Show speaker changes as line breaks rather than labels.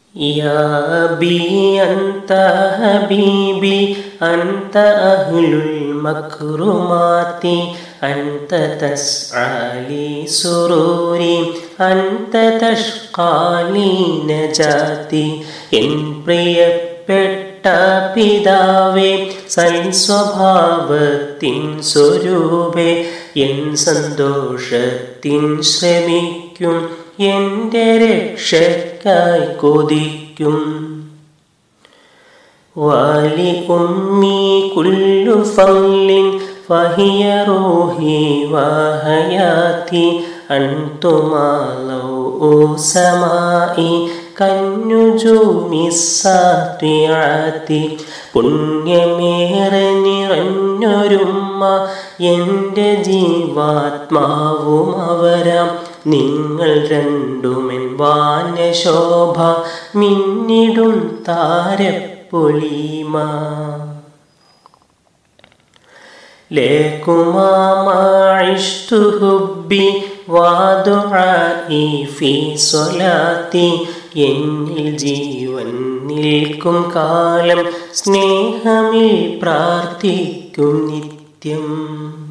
يا أبي أنت حبيبي أنت أهل المكرمات أنت تسعى لي سروري أنت تشقى لي نجاتي N പ്രിയപ്പെട്ട പിതാവേ സൽസ്വഭാവത്തിൻ സ്വരൂപേ N സന്തോഷത്തിൻ ശ്രമിക്കും എൻ്റെ രക്ഷക്കായി കൊതിക്കും വാലി ഉമ്മി കുല്ലു ഫല്ലിൻ ഫഹിയ റൂഹി വഹയാത്തി അൻതുമാലോ സമായി കന്നുജൂമിസാത്രിയാത്തി പുണ്യമേറെ നിറഞ്ഞൊരുമ്മ എൻ്റെ ജീവാത്മാവും അവരാം നിങ്ങൾ രണ്ടുമെൻ വാനശോഭ മിന്നിടും താരപ്പൊലിമ لكما ما عشت حبي ودعائي في صلاتي എന്നിൽ ജീവൻ നിൽക്കും കാലം സ്നേഹമിൽ പ്രാർത്ഥിക്കും നിത്യം